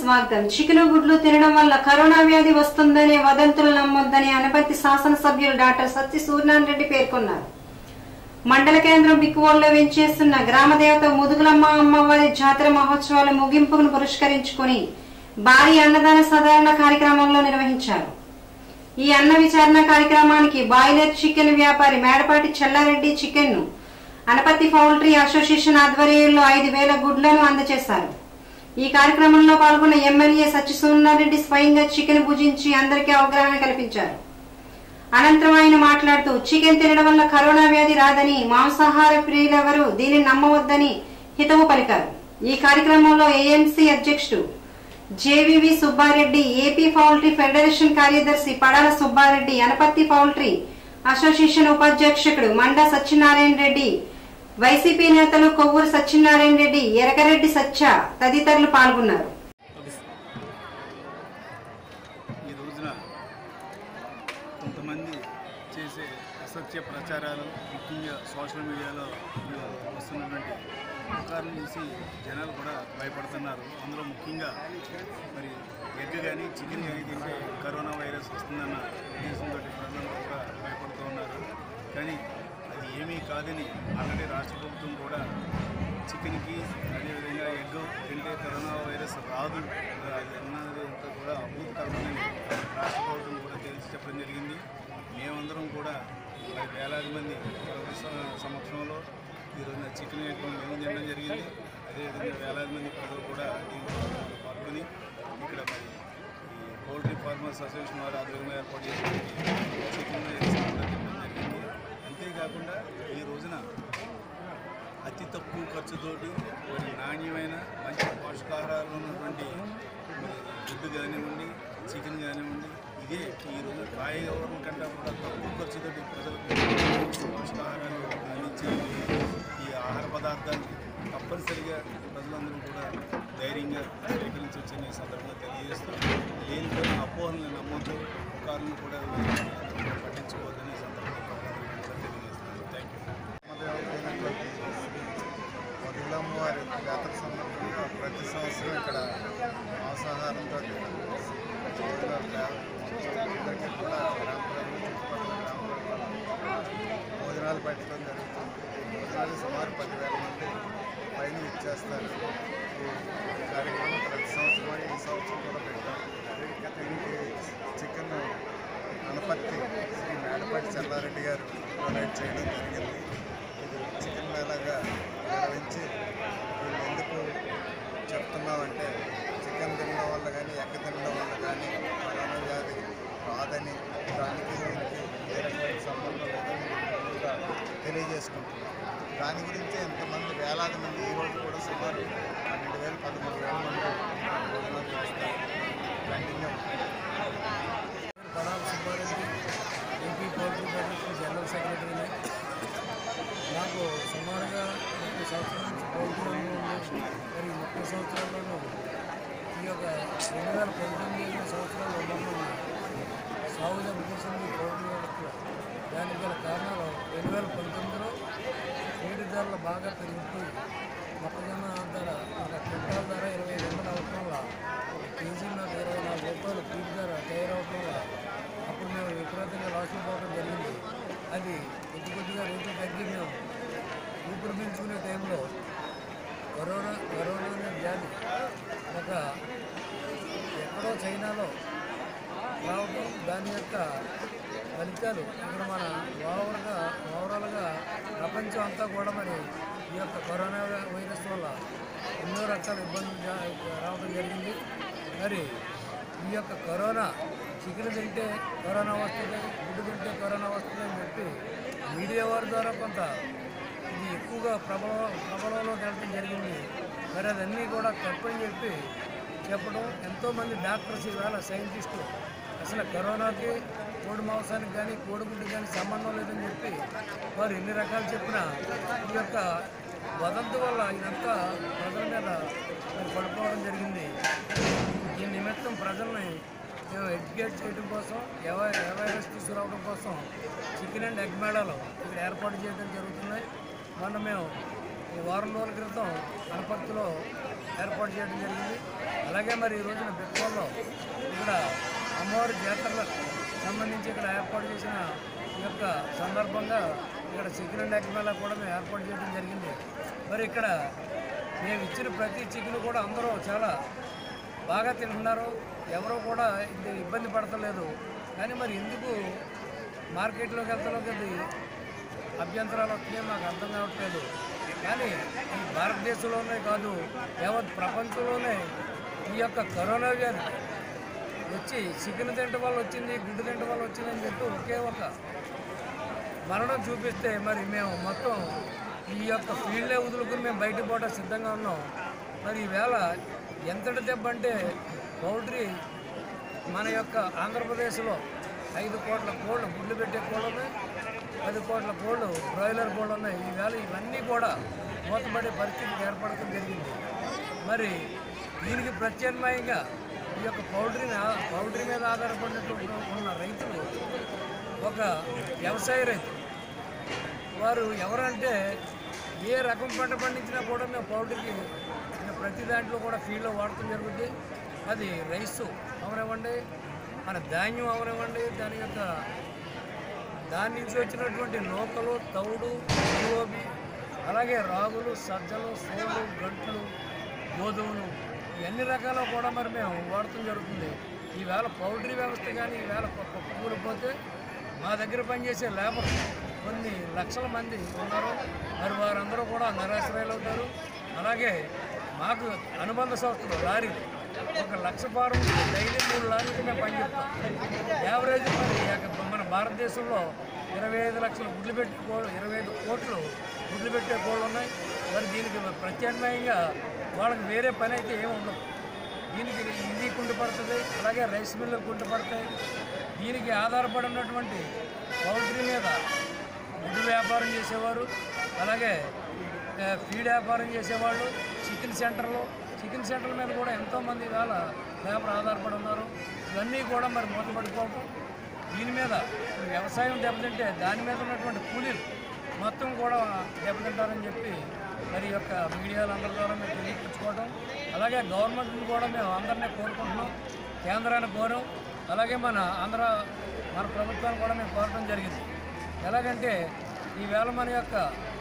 స్వాగతం చికెన్ గుడ్లు తినడం వల్ల కరోనా వ్యాధి వస్తుందనే వదంతులు నమ్మొద్దని అనపర్తి శాసనసభ్యులు డాక్టర్ సత్య సూర్యనారాయణ రెడ్డి పేర్కొన్నారు మండల కేంద్రం బిక్కువోల్లో వెంచేస్తున్న గ్రామ దేవత ముదుగులమ్మ అమ్మవారి జాతర మహోత్సవాల ముగింపును పురస్కరించుకుని భారీ అన్నదాన సాధారణ కార్యక్రమంలో నిర్వహించారు ఈ అన్న విచారణ కార్యక్రమానికి బాయిలర్ చికెన్ వ్యాపారి మేడపాటి చెల్లారెడ్డి చికెన్ ను అనపత్తి పౌల్ట్రీ అసోసియేషన్ ఆధ్వర్యంలో ఐదు వేల గుడ్లను అందజేశారు ఈ కార్యక్రమంలో పాల్గొన్న ఎమ్మెల్యే సత్యసూర్యారెడ్డి స్వయంగా చికెన్ భుజించి అందరికీ అవగాహన కల్పించారు అనంతరం ఆయన మాట్లాడుతూ చికెన్ తినడం వల్ల కరోనా వ్యాధి రాదని మాంసాహార ప్రియులెవరూ దీనిని నమ్మవద్దని హితవు పలికారు ఈ కార్యక్రమంలో ఏఎంసీ అధ్యక్షుడు JVV Subbareddy AP poultry federation కార్యదర్శి పడాల సుబ్బారెడ్డి అనపత్తి పౌల్ట్రీ అసోసియేషన్ ఉపాధ్యక్షుడు మండ సత్యనారాయణ రెడ్డి వైసీపీ నేతలు కొవ్వూరు సత్యనారాయణ రెడ్డి ఎరగరెడ్డి సత్య తదితరులు పాల్గొన్నారు ఈ రోజున కొంతమంది చేసే అసత్య ప్రచారాలు ముఖ్యంగా సోషల్ మీడియాలో వస్తున్నటువంటి పుకార్లు చూసి జనాలు కూడా భయపడుతున్నారు అందులో ముఖ్యంగా మరి ఎగ్ కానీ చికెన్ కానీ తింటే కరోనా వైరస్ వస్తుందన్న ఉద్దేశంతో ప్రజలందరూ కూడా భయపడుతూ ఉన్నారు కానీ అది ఏమీ కాదని ఆల్రెడీ రాష్ట్ర ప్రభుత్వం కూడా చికెన్కి అదేవిధంగా ఎగ్ తింటే కరోనా వైరస్ రాదు అది అన్నది అంతా కూడా అభూతకరమని రాష్ట్ర ప్రభుత్వం కూడా తేల్చి చెప్పడం జరిగింది మేమందరం కూడా మరి వేలాది మంది ప్రభుత్వ స- సమక్షంలో ఈరోజు చికెన్ ఐటమ్ మేము తినడం జరిగింది అదేవిధంగా వేలాది మంది ప్రజలు కూడా దీంట్లో పాల్గొని ఇక్కడ మరి ఈ పౌల్ట్రీ ఫార్మర్స్ అసోసియేషన్ వారు ఆధ్వర్యంలో ఏర్పాటు చేసినటువంటి చికెన్ రైస్ కూడా తినడం జరిగింది అంతేకాకుండా ఈ రోజున అతి తక్కువ ఖర్చుతోటి మరి నాణ్యమైన మంచి పోషకాహారాలు ఉన్నటువంటి మరి గుడ్డు కానివ్వండి చికెన్ కానివ్వండి ఇదే ఈ రోజు కాయగూరల కంటే కూడా తక్కువ ఖర్చుతోటి ప్రజలకు పోషకాహారాలు అందించే ఈ ఆహార పదార్థాలు తప్పనిసరిగా ప్రజలందరూ కూడా ధైర్యంగా స్వీకరించవచ్చని ఈ సందర్భంగా తెలియజేస్తూ లేనిపోయిన అపోహలను నమ్మొద్దు పుకార్లను కూడా పట్టించుకోవద్దని ఈ సందర్భంగా తెలియజేస్తున్నాను థ్యాంక్ యూ వదిలమ్మ వారి జాతర సందర్భంగా ప్రతి సంవత్సరం ఇక్కడ మాంసాహారంతో అందరికీ కూడా గ్రామ ప్రజలు చుట్టుపక్కల గ్రామ ప్రజలు భోజనాలు పెట్టడం జరుగుతుంది భోజనాలు సుమారు పదివేల మంది పైన ఇచ్చేస్తారు ఈ కార్యక్రమం ప్రతి సంవత్సరం ఈ సంవత్సరం కూడా పెట్టాం దీనికి దీనికి చికెన్ అనపత్తి శ్రీ మేడపాటి చెల్లారెడ్డి గారు డొనేట్ చేయడం జరిగింది ఇది చికెన్ మేళాగా నిర్వహించి వీళ్ళు ఎందుకు చెప్తున్నామంటే చికెన్ తినడం వల్ల కానీ ఎక్క తినడం వల్ల కానీ కరోనా వ్యాధి రాదని దానికి దీనికి ఏ రకమైన సంబంధం లేదని ముందుగా తెలియజేసుకుంటున్నాం దాని గురించి ఎంతమంది వేలాది మంది ఈ రోజు కూడా సుమారు పన్నెండు వేలు పదమూడు వేల మంది భోజనాలు చేస్తారు continue Padala Subbareddy AP poultry federation general సెక్రటరీని నాకు సుమారుగా ముప్పై సంవత్సరాల నుంచి పౌల్ట్రీ రంగంలో ఉంది మరి ఈ ముప్పై సంవత్సరాల్లోనూ ఈ యొక్క రెండు వేల పంతొమ్మిది సంవత్సరాలు ఉన్నప్పుడు సాగు దెబ్బతీసింది పౌల్ట్రీ వ్యవస్థలో దానికి గల కారణాలు రెండు వేల పంతొమ్మిదిలో ఫీడ్ ధరలు బాగా పెరిగిపోయి మొక్కజొన్న ధర ఒక క్వింటాల్ ధర ఇరవై ఐదు వందలు అవటం వల్ల ఒక కేజీ నాకు ఇరవై నాలుగు రూపాయలు ఫీడ్ ధర తయారవటం వల్ల అప్పుడు మేము విపరీతంగా లాసులు పోవడం జరిగింది అది కొద్ది కొద్దిగా రేట్లు తగ్గి మేము ఊపిరి పీల్చుకునే టైంలో కరోనా కరోనా అనే వ్యాధి ఒక ఎక్కడో చైనాలో రావడం దాని యొక్క ఫలితాలు ఇక్కడ మన ఓవర్గా ఓవరాల్గా ప్రపంచం అంతా కూడా మరి ఈ యొక్క కరోనా వైరస్ వల్ల ఎన్నో రకాల ఇబ్బందులు జా- రావడం జరిగింది మరి ఈ యొక్క కరోనా చికెన్ తింటే కరోనా వస్తుంది గుడ్డు తింటే కరోనా వస్తుంది అని చెప్పి మీడియా వారి ద్వారా కొంత ఇది ఎక్కువగా ప్రబలం ప్రబలంలోకి వెళ్ళడం జరిగింది మరి అదన్నీ కూడా తప్పని చెప్పి చెప్పడం ఎంతోమంది డాక్టర్స్ ఈవేళ సైంటిస్టులు అసలు కరోనాకి కోడి మాంసానికి కానీ కోడిగుడ్డు కానీ సంబంధం లేదని చెప్పి వారు ఎన్ని రకాలు చెప్పినా ఈ యొక్క వదంతి వల్ల ఇదంతా ప్రజల మీద మరి పడిపోవడం జరిగింది ఈ నిమిత్తం ప్రజల్ని మేము ఎడ్యుకేట్ చేయడం కోసం అవేర్ అవేర్నెస్ తీసుకురావడం కోసం చికెన్ అండ్ ఎగ్ మేళాలు ఇక్కడ ఏర్పాటు చేయడం జరుగుతున్నాయి మొన్న మేము ఈ వారం రోజుల క్రితం అనపర్తిలో ఏర్పాటు చేయడం జరిగింది అలాగే మరి ఈ రోజున బిక్కవల్లో ఇక్కడ అమ్మవారి జాతరలకు సంబంధించి ఇక్కడ ఏర్పాటు చేసిన ఈ యొక్క సందర్భంగా ఇక్కడ చికెన్ అండ్ ఎగ్ మేళా కూడా మేము ఏర్పాటు చేయడం జరిగింది మరి ఇక్కడ మేము ఇచ్చిన ప్రతి చికెన్ కూడా అందరూ చాలా బాగా తింటున్నారు ఎవరో కూడా ఇది ఇబ్బంది పడతలేదు కానీ మరి ఎందుకు మార్కెట్లోకి వెళ్తలోకి అది అభ్యంతరాలు వస్తున్నాయో మాకు అర్థం కావట్లేదు కానీ ఈ భారతదేశంలోనే కాదు యావత్ ప్రపంచంలోనే ఈ యొక్క కరోనా వ్యాధి వచ్చి చికెన్ తింటే వల్ల వచ్చింది గుడ్డు తింటే వల్ల వచ్చింది అని చెప్పి ఒకే ఒక మరణం చూపిస్తే మరి మేము మొత్తం ఈ యొక్క ఫీల్డే వదులుకుని మేము బయటకు పోవడం సిద్ధంగా ఉన్నాం మరి ఈవేళ ఎంతటి దెబ్బ అంటే పౌల్ట్రీ మన యొక్క ఆంధ్రప్రదేశ్లో ఐదు కోట్ల కోళ్ళు గుడ్లు పెట్టే కోళ్ళు ఉన్నాయి పది కోట్ల కోళ్ళు బ్రాయిలర్ కోళ్ళు ఉన్నాయి ఈవేళ ఇవన్నీ కూడా మూతపడే పరిస్థితి ఏర్పడటం జరిగింది మరి దీనికి ప్రత్యామ్నాయంగా ఈ యొక్క పౌల్ట్రీని ఆ- పౌల్ట్రీ మీద ఆధారపడినటువంటి ఉన్న రైతులు ఒక వ్యవసాయ రైతు వారు ఎవరంటే ఏ రకం పంట పండించినా కూడా మేము పౌల్ట్రీకి మేము ప్రతి దాంట్లో కూడా ఫీల్డ్లో వాడటం జరుగుతుంది అది రైసు అవనివ్వండి మన ధాన్యం అవనివ్వండి దాని యొక్క దాని నుంచి వచ్చినటువంటి నూకలు తౌడు గోబి అలాగే రాగులు సజ్జలు సోలు గంట్లు గోధుమలు ఇవన్నీ రకాలు కూడా మరి మేము వాడటం జరుగుతుంది ఈవేళ పౌల్ట్రీ వ్యవస్థ కానీ ఈవేళ కూలిపోతే మా దగ్గర పనిచేసే లేబర్ కొన్ని లక్షల మంది ఉన్నారు మరి వారందరూ కూడా నిరాశ్రయాలు అవుతారు అలాగే మాకు అనుబంధ సంస్థలు లారీలు ఒక లక్ష పారం డైలీ మూడు లారీలకు మేము పనిచేస్తాం యావరేజ్ మరి యొక్క మన భారతదేశంలో ఇరవై ఐదు లక్షల గుడ్లు పెట్టే కోళ్ళు ఇరవై ఐదు కోట్లు గుడ్లు పెట్టే కోళ్ళు ఉన్నాయి మరి దీనికి ప్రత్యామ్నాయంగా వాళ్ళకి వేరే పని అయితే ఏమి ఉండదు దీనికి ఇది కుంటుపడుతుంది అలాగే రైస్ మిల్లు కుంటుపడతాయి దీనికి ఆధారపడి ఉన్నటువంటి పౌల్ట్రీ మీద గుడ్డు వ్యాపారం చేసేవారు అలాగే ఆ, ఫీడ్ వ్యాపారం చేసేవాళ్ళు చికెన్ సెంటర్లు చికెన్ సెంటర్ల మీద కూడా ఎంతోమంది ఇవాళ లేబర్ ఆధారపడి ఉన్నారు ఇవన్నీ కూడా మరి మూతపడిపోవటం దీని మీద ఈ వ్యవసాయం దెబ్బతింటే దాని మీద ఉన్నటువంటి కూలీలు మొత్తం కూడా దెబ్బతింటారని చెప్పి మరి ఈ యొక్క మీడియాలు అందరి ద్వారా మేము తెలియపరచుకోవడం అలాగే గవర్నమెంట్ని కూడా మేము అందరినీ కోరుకుంటున్నాం కేంద్రాన్ని కోరాం అలాగే మన ఆంధ్ర మన ప్రభుత్వాన్ని కూడా మేము కోరడం జరిగింది ఎలాగంటే ఈవేళ మన యొక్క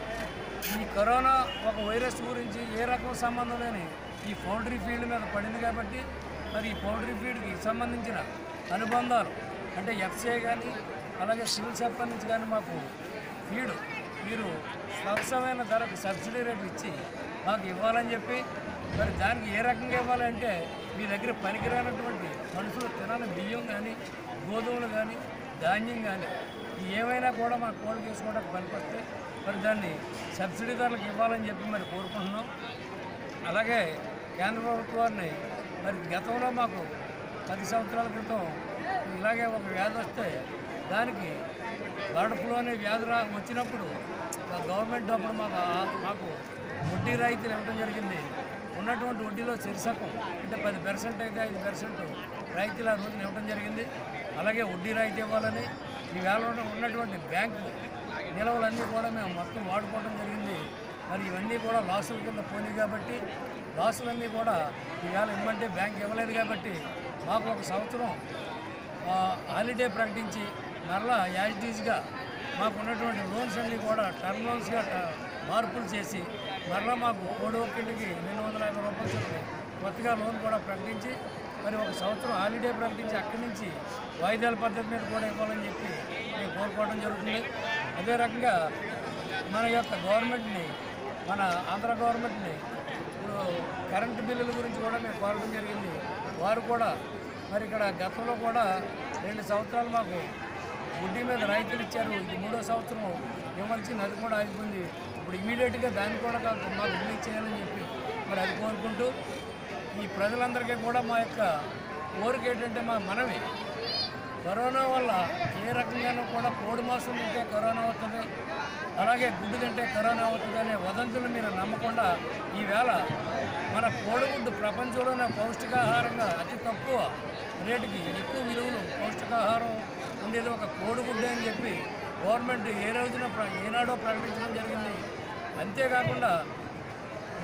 ఈ కరోనా ఒక వైరస్ గురించి ఏ రకం సంబంధం లేని ఈ పౌల్ట్రీ ఫీల్డ్ మీద పడింది కాబట్టి మరి ఈ పౌల్ట్రీ ఫీల్డ్కి సంబంధించిన అనుబంధాలు అంటే ఎఫ్సిఐ కానీ అలాగే సివిల్ సప్లై నుంచి కానీ మాకు ఫీడ్ మీరు స్వచ్ఛమైన ధరకు సబ్సిడీ రేట్ ఇచ్చి మాకు ఇవ్వాలని చెప్పి మరి దానికి ఏ రకంగా ఇవ్వాలంటే మీ దగ్గర పనికిరానటువంటి మనుషులు తినని బియ్యం కానీ గోధుమలు కానీ ధాన్యం కానీ ఇవి ఏమైనా కూడా మా కోళ్ళు చేసుకోవడానికి పనికొస్తే మరి దాన్ని సబ్సిడీ ధరలకు ఇవ్వాలని చెప్పి మరి కోరుకుంటున్నాం అలాగే కేంద్ర ప్రభుత్వాన్ని మరి గతంలో మాకు పది సంవత్సరాల క్రితం ఇలాగే ఒక వ్యాధి వస్తే దానికి బర్డ్ ఫ్లూ అనే వ్యాధి రా వచ్చినప్పుడు ఆ గవర్నమెంట్ అప్పుడు మాకు ఆ- మాకు వడ్డీ రాయితీలు ఇవ్వడం జరిగింది ఉన్నటువంటి వడ్డీలో చిరుసకం అంటే పది పర్సెంట్ అయితే ఐదు పర్సెంట్ రాయితీలు ఆ రోజున ఇవ్వడం జరిగింది అలాగే వడ్డీ రాయితీ ఇవ్వాలని ఈవేళ ఉన్న- ఉన్నటువంటి బ్యాంకు నిల్వలన్నీ కూడా మేము మొత్తం వాడుకోవడం జరిగింది మరి ఇవన్నీ కూడా లాసుల కింద పోయినాయి కాబట్టి లాసులన్నీ కూడా ఈవేళ ఇవ్వమంటే బ్యాంక్ ఇవ్వలేదు కాబట్టి మాకు ఒక సంవత్సరం ఆ, హాలిడే ప్రకటించి మరలా యాజిటీజ్గా మాకు ఉన్నటువంటి లోన్స్ అన్నీ కూడా టర్మ్ లోన్స్గా ట- మార్పులు చేసి మరలా మాకు కోడి ఒక్కింటికి రెండు వందల యాభై రూపాయలు చొప్పున కొత్తగా లోన్ కూడా ప్రకటించి మరి ఒక సంవత్సరం హాలిడే ప్రకటించి అక్కడి నుంచి వాయిదాల పద్ధతి మీద కూడా ఇవ్వాలని చెప్పి మేము కోరుకోవడం జరుగుతుంది అదే రకంగా మన యొక్క గవర్నమెంట్ని మన ఆంధ్ర గవర్నమెంట్ని ఇప్పుడు కరెంటు బిల్లుల గురించి కూడా మేము కోరడం జరిగింది వారు కూడా మరి ఇక్కడ గతంలో కూడా రెండు సంవత్సరాలు మాకు వడ్డీ మీద రైతులు ఇచ్చారు ఇది మూడో సంవత్సరం ఇవ్వాల్సింది అది కూడా ఆగిపోయింది ఇప్పుడు ఇమీడియట్గా దాన్ని కూడా కాకు- మాకు రిలీజ్ చేయాలని చెప్పి మరి అది కోరుకుంటూ ఈ ప్రజలందరికీ కూడా మా యొక్క కోరిక ఏంటంటే మా మనవి కరోనా వల్ల ఏ రకంగానూ కూడా కోడి మాంసం తింటే కరోనా అవుతుంది అలాగే గుడ్డు తింటే కరోనా అవుతుంది అనే వదంతులు మీరు నమ్మకుండా ఈవేళ మన కోడిగుడ్డు ప్రపంచంలోనే పౌష్టికాహారంగా అతి తక్కువ రేటుకి ఎక్కువ విలువలు పౌష్టికాహారం ఉండేది ఒక కోడిగుడ్డు అని చెప్పి గవర్నమెంట్ ఏ రోజున ప్ర- ఏనాడో ప్రకటించడం జరిగింది అంతేకాకుండా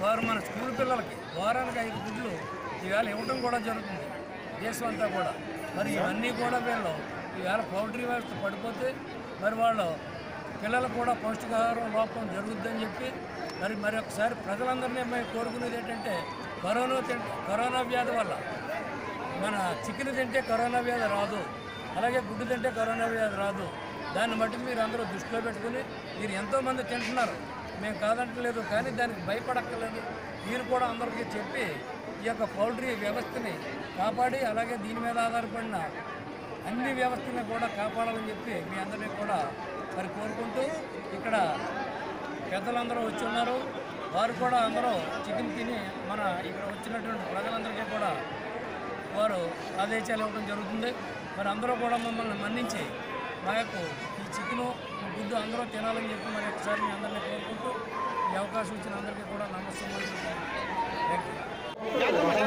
వారు మన స్కూల్ పిల్లలకి వారానికి ఐదు గుడ్లు ఈవేళ ఇవ్వటం కూడా జరుగుతుంది దేశం అంతా కూడా మరి ఇవన్నీ కూడా వీళ్ళు ఈవేళ పౌల్ట్రీ వ్యవస్థ పడిపోతే మరి వాళ్ళు పిల్లలకు కూడా పౌష్టికాహారం లోపం జరుగుద్దని చెప్పి మరి మరి ఒకసారి ప్రజలందరినీ మేము కోరుకునేది ఏంటంటే కరోనా తింటే కరోనా వ్యాధి వల్ల మన చికెన్ తింటే కరోనా వ్యాధి రాదు అలాగే గుడ్డు తింటే కరోనా వ్యాధి రాదు దాన్ని బట్టి మీరు అందరూ దృష్టిలో పెట్టుకుని మీరు ఎంతోమంది తింటున్నారు మేము కాదంటలేదు కానీ దానికి భయపడక్కర్లేదు మీరు కూడా అందరికీ చెప్పి ఈ యొక్క పౌల్ట్రీ వ్యవస్థని కాపాడి అలాగే దీని మీద ఆధారపడిన అన్ని వ్యవస్థలను కూడా కాపాడాలని చెప్పి మీ అందరినీ కూడా మరి కోరుకుంటూ ఇక్కడ పెద్దలందరూ వచ్చి ఉన్నారు వారు కూడా అందరూ చికెన్ తిని మన ఇక్కడ వచ్చినటువంటి ప్రజలందరికీ కూడా వారు ఆదేశాలు ఇవ్వడం జరుగుతుంది మరి అందరూ కూడా మమ్మల్ని మన్నించి మా యొక్క ఈ చికెను గుడ్డు అందరూ తినాలని చెప్పి మరి ఒకసారి మీ అందరినీ కోరుకుంటూ ఈ అవకాశం ఇచ్చిన అందరికీ కూడా నమస్కారం థ్యాంక్ యూ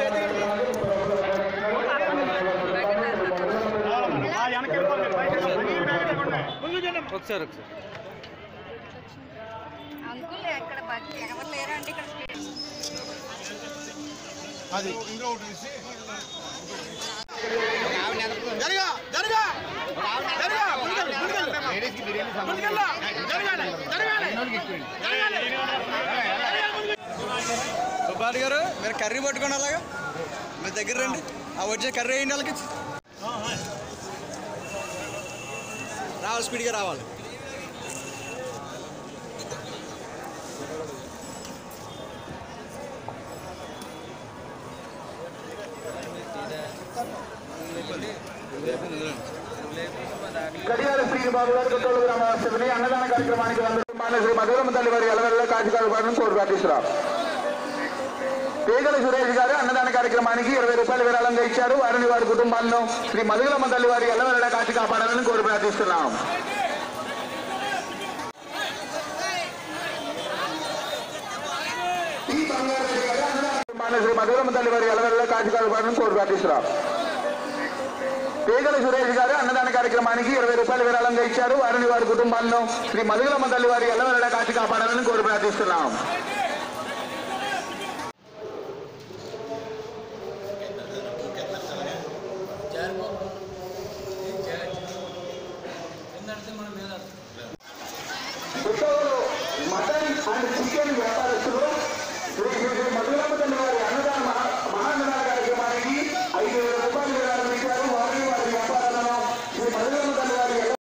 ఒకసారి ఒకసారి అంకుల్ ఎక్కడ బతి ఎవరు లేరా అంటే ఇక్కడ సుబ్బారెడ్డి గారు మీరు కర్రీ పట్టుకోండి అలాగా మీ దగ్గర రండి ఆ వచ్చే కర్రీ వేయండి వాళ్ళకి రావాలి స్పీడ్గా రావాలి గడియార శ్రీబాబు గారు కొత్తోలు గ్రామవాసుని అన్నదాన కార్యక్రమానికి వంద రూపాయలు శ్రీ మధురమ్మ తల్లి వారి ఎలవెల్ల కాచికాడు కోరు ప్రార్థిస్తున్నారు పేగల సురేష్ గారు అన్నదాన కార్యక్రమానికి ఇరవై రూపాయలు విరాళంగా ఇచ్చారు వారిని వారి కుటుంబాలను శ్రీ మధురమ్మ తల్లి వారి ఎల్లవెల్ల కాచి కాపాడాలని కోరి ప్రార్థిస్తున్నాం కుటుంబాలను శ్రీ మధురమ్మ తల్లి వారి ఎల్లవెల్ల కాచి కాపాడాలని కోరి ప్రార్థిస్తున్నాం పేగల సురేష్ గారు అన్నదాన కార్యక్రమానికి ఇరవై రూపాయలు విరాళంగా ఇచ్చారు వారిని వారి కుటుంబాలను శ్రీ మధురమ్మ తల్లి వారి ఎల్లవెల్ల కాచి కాపాడాలని కోరి ప్రార్థిస్తున్నాం